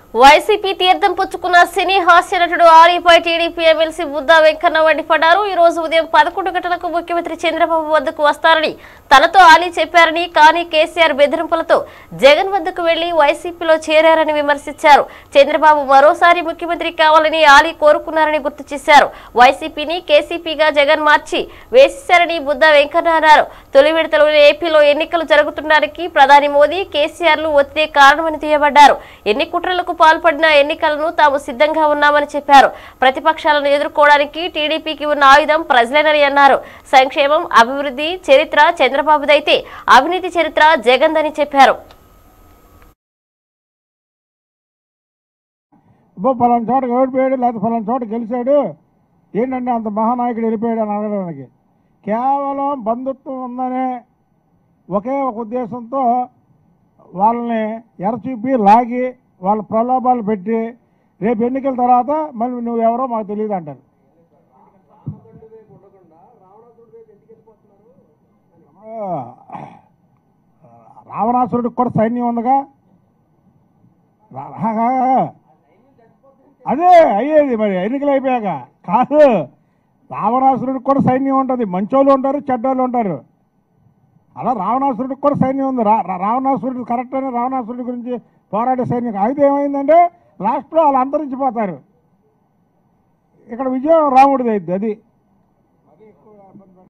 YCP తీర్థం పుచ్చుకున్న సినీ హాస్య నటుడు ఆలీపై టీడీపీ ఎమ్మెల్సీ బుద్దా వెంకన్న మండిపడ్డారు ఈ రోజు ఉదయం పదకొండు గంటలకు ముఖ్యమంత్రి చంద్రబాబు వద్దకు వస్తారని తనతో ఆలీ చెప్పారని కానీ కేసీఆర్ బెదిరింపులతో జగన్ వద్దకు వెళ్లి వైసీపీలో చేరారని విమర్శించారు చంద్రబాబు మరోసారి ముఖ్యమంత్రి కావాలని ఆలీ కోరుకున్నారని గుర్తు చేశారు వైసీపీని కేసీపీగా జగన్ మార్చి వేసేశారని బుద్దా వెంకన్న అన్నారు తొలి విడతలో ఏపీలో ఎన్నికలు జరుగుతుండడానికి ప్రధాని మోదీ కేసీఆర్లు ఒత్తిడే కారణమని తీయబడ్డారు ఎన్ని కుట్రలకు పాల్పడిన ఎన్నికలను తాము సిద్ధంగా ఉన్నామని చెప్పారు ప్రతిపక్షాలను ఎదుర్కోవడానికి టీడీపీకి ఉన్న ఆయుధం ప్రజలేనని అన్నారు సంక్షేమం అభివృద్ధి చరిత్ర చంద్రబాబుదైతే అవినీతి చరిత్ర జగన్దని చెప్పారు అబ్బో ఫలానా చోట ఓడిపోయాడు లేకపోతే ఫలానా చోట గెలిచాడు ఏంటంటే అంత మహానాయకుడు వెళ్ళిపోయాడు అని అడగడానికి కేవలం బంధుత్వం ఉందనే ఒకే ఒక ఉద్దేశంతో వాళ్ళని ఎరచూపి లాగి వాళ్ళ ప్రలోభాలు పెట్టి రేపు ఎన్నికల తర్వాత మళ్ళీ నువ్వెవరో మాకు తెలియదు అంటారు రావణాసురుడికి కూడా సైన్యం ఉందిగా రా- రా- రా- అదే అయ్యేది మరి ఎన్నికలు అయిపోయాక కాదు రావణాసురుడికి కూడా సైన్యం ఉంటుంది మంచోళ్ళు ఉంటారు చెడ్డోళ్ళు ఉంటారు అలా రావణాసురుడికి కూడా సైన్యం ఉంది రా- రా- రావణాసురుడు కరెక్ట్ అని రావణాసురుడి గురించి పోరాడే సైన్యం అయితే ఏమైందంటే లాస్ట్లో వాళ్ళు అంతరించిపోతారు ఇక్కడ విజయం రాముడిది అయింది అది